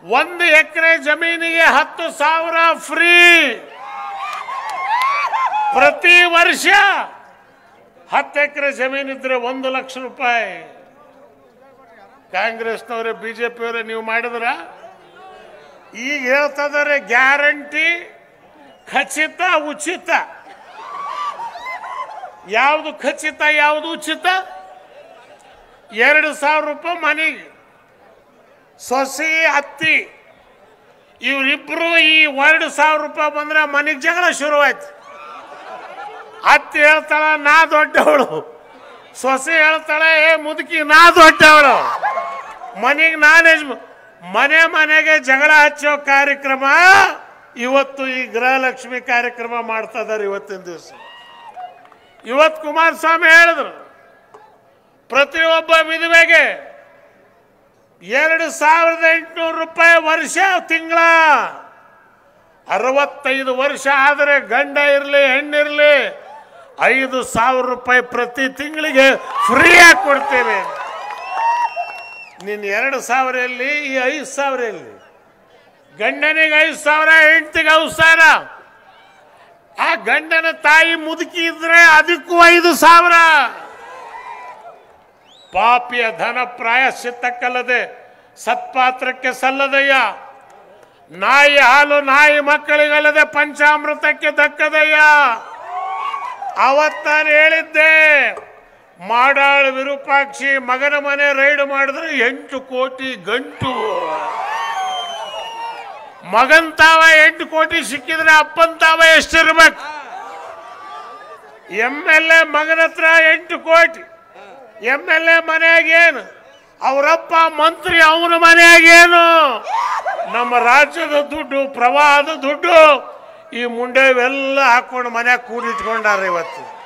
ಒಂದು ಎಕರೆ ಜಮೀನಿಗೆ ಹತ್ತು ಸಾವಿರ ಫ್ರೀ ಪ್ರತಿ ವರ್ಷ ಹತ್ತು ಎಕರೆ ಜಮೀನಿದ್ರೆ ಒಂದು ಲಕ್ಷ ರೂಪಾಯಿ ಕಾಂಗ್ರೆಸ್ನವರೇ ಬಿಜೆಪಿಯವರೇ ನೀವು ಮಾಡಿದ್ರ ಈಗ ಹೇಳ್ತದಾರೆ ಗ್ಯಾರಂಟಿ ಖಚಿತ ಉಚಿತ ಯಾವುದು ಖಚಿತ ಯಾವುದು ಉಚಿತ ಎರಡು ಸಾವಿರ ರೂಪಾಯಿ ಮನೆಗೆ ಸೊಸೆ ಅತ್ತಿ ಇವರಿಬ್ರು ಈ ಎರಡು ಸಾವಿರ ರೂಪಾಯಿ ಬಂದ್ರೆ ಮನೆಗೆ ಜಗಳ ಶುರುವಾಯ್ತು ಅತ್ತಿ ಹೇಳ್ತಾಳ ನಾ ದೊಡ್ಡವಳು ಸೊಸೆ ಹೇಳ್ತಾಳೆ ಏ ಮುದುಕಿ ನಾ ದೊಡ್ಡವಳು ಮನೆಗೆ ನಾನೇ ಮನೆ ಮನೆಗೆ ಜಗಳ ಹಚ್ಚೋ ಕಾರ್ಯಕ್ರಮ ಇವತ್ತು ಈ ಗೃಹಲಕ್ಷ್ಮಿ ಕಾರ್ಯಕ್ರಮ ಮಾಡ್ತಾ ಇದ್ದಾರೆ ಇವತ್ತಿನ ದಿವಸ ಇವತ್ತು ಕುಮಾರಸ್ವಾಮಿ ಹೇಳಿದ್ರು ಪ್ರತಿಯೊಬ್ಬ ವಿಧವೆಗೆ ಎರಡು ಸಾವಿರದ ಎಂಟುನೂರು ರೂಪಾಯಿ ವರ್ಷ ತಿಂಗಳ ಅರವತ್ತೈದು ವರ್ಷ ಆದರೆ ಗಂಡ ಇರಲಿ ಹೆಣ್ಣಿರಲಿ ಐದು ಸಾವಿರ ರೂಪಾಯಿ ಪ್ರತಿ ತಿಂಗಳಿಗೆ ಫ್ರೀಯಾಗಿ ಕೊಡ್ತೇವೆ ನಿನ್ನ ಎರಡು ಸಾವಿರ ಎಲ್ಲಿ ಈ ಐದು ಸಾವಿರ ಎಲ್ಲಿ ಗಂಡನಿಗೆ ಐದು ಸಾವಿರ ಹೆಂಡತಿಗೆ ಐದು ಸಾವಿರ ಆ ಗಂಡನ ತಾಯಿ ಮುದುಕಿ ಇದ್ರೆ ಅದಕ್ಕೂ ಐದು ಸಾವಿರ ಪಾಪಿಯ ಧನ ಪ್ರಾಯಶ್ಚಿತ್ತಕ್ಕಲ್ಲದೆ ಸತ್ಪಾತ್ರಕ್ಕೆ ಸಲ್ಲದಯ್ಯ ನಾಯಿ ಹಾಲು ನಾಯಿ ಮಕ್ಕಳಿಗಲ್ಲದೆ ಪಂಚಾಮೃತಕ್ಕೆ ದಕ್ಕದಯ್ಯ ಅವತ್ತು ನಾನು ಹೇಳಿದ್ದೆ ಮಾಡಾಳು ವಿರೂಪಾಕ್ಷಿ ಮಗನ ಮನೆ ರೈಡ್ ಮಾಡಿದ್ರೆ ಎಂಟು ಕೋಟಿ ಗಂಟು ಮಗನ್ ತಾವ ಎಂಟು ಕೋಟಿ ಸಿಕ್ಕಿದ್ರೆ ಅಪ್ಪನ್ ತಾವ ಎಷ್ಟಿರ್ಬೇಕು ಎಮ್ ಎಲ್ ಎ ಮಗನ ಹತ್ರ ಎಂಟು ಕೋಟಿ ಎಮ್ ಎಲ್ ಎ ಮನೆಯಾಗೇನು ಅವರಪ್ಪ ಮಂತ್ರಿ ಅವನ ಮನೆಯಾಗೇನು ನಮ್ಮ ರಾಜ್ಯದ ದುಡ್ಡು ಪ್ರವಾಹದ ದುಡ್ಡು ಈ ಮುಂಡೆ ಇವೆಲ್ಲ ಹಾಕೊಂಡು ಮನ್ಯಾಗ ಕೂಡಿಟ್ಕೊಂಡಾರ ಇವತ್ತು